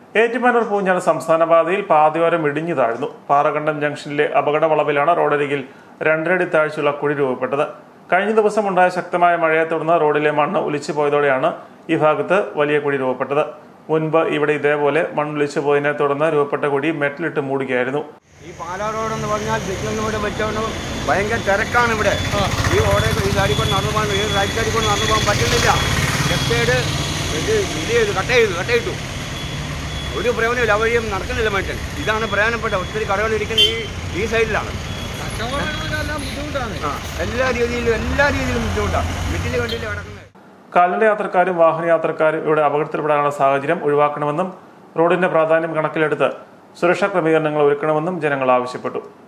ഏറ്റുമാനൂർ പൂഞ്ഞാൽ സംസ്ഥാന പാതയിൽ പാതയോരം ഇടിഞ്ഞു താഴ്ന്നു പാറകണ്ടം ജംഗ്ഷനിലെ അപകട വളവിലാണ് റോഡരികിൽ രണ്ടരടി താഴ്ചയുള്ള കുഴി രൂപപ്പെട്ടത് കഴിഞ്ഞ ദിവസം ഉണ്ടായ ശക്തമായ മഴയെ തുടർന്ന് റോഡിലെ മണ്ണ് ഒലിച്ചു പോയതോടെയാണ് ഈ ഭാഗത്ത് വലിയ കുഴി രൂപപ്പെട്ടത് മുൻപ് ഇവിടെ ഇതേപോലെ മണ്ണൊലിച്ചു പോയതിനെ തുടർന്ന് രൂപപ്പെട്ട കുഴി മെറ്റലിട്ട് മൂടുകയായിരുന്നു ഈ പാലാ റോഡ് എന്ന് പറഞ്ഞാൽ സിഗ്നലിന് ഇവിടെ വെച്ചോണ്ട് ഭയങ്കര തിരക്കാണ് ഇവിടെ ഈ റോഡ് ഈ സൈഡിൽ കൊണ്ട് നടന്നു പോകാൻ ഈ റൈറ്റ് സൈഡിൽ കൊണ്ട് നടന്നു പോകാൻ പറ്റുന്നില്ല ലെഫ്റ്റ് സൈഡ് ഇത് ഇത് ചെയ്തു കട്ട് ചെയ്തു കട്ട് ചെയ്തു ഒരു പ്രയോജനമില്ല ആ വഴിയും നടക്കുന്നില്ല മനുഷ്യൻ ഇതാണ് പ്രധാനപ്പെട്ട ഒത്തിരി കടകൾ ഇരിക്കുന്ന ഈ ഈ സൈഡിലാണ് ആ എല്ലാ രീതിയിലും എല്ലാ രീതിയിലും ബുദ്ധിമുട്ടാണ് വീട്ടിൽ കണ്ടില്ല കിടക്കുന്നത് കാൽനട യാത്രക്കാരും വാഹനയാത്രക്കാരും ഇവിടെ അപകടത്തിൽപ്പെടാനുള്ള സാഹചര്യം ഒഴിവാക്കണമെന്നും റോഡിന്റെ പ്രാധാന്യം കണക്കിലെടുത്ത് സുരക്ഷാ ക്രമീകരണങ്ങൾ ഒരുക്കണമെന്നും ജനങ്ങൾ ആവശ്യപ്പെട്ടു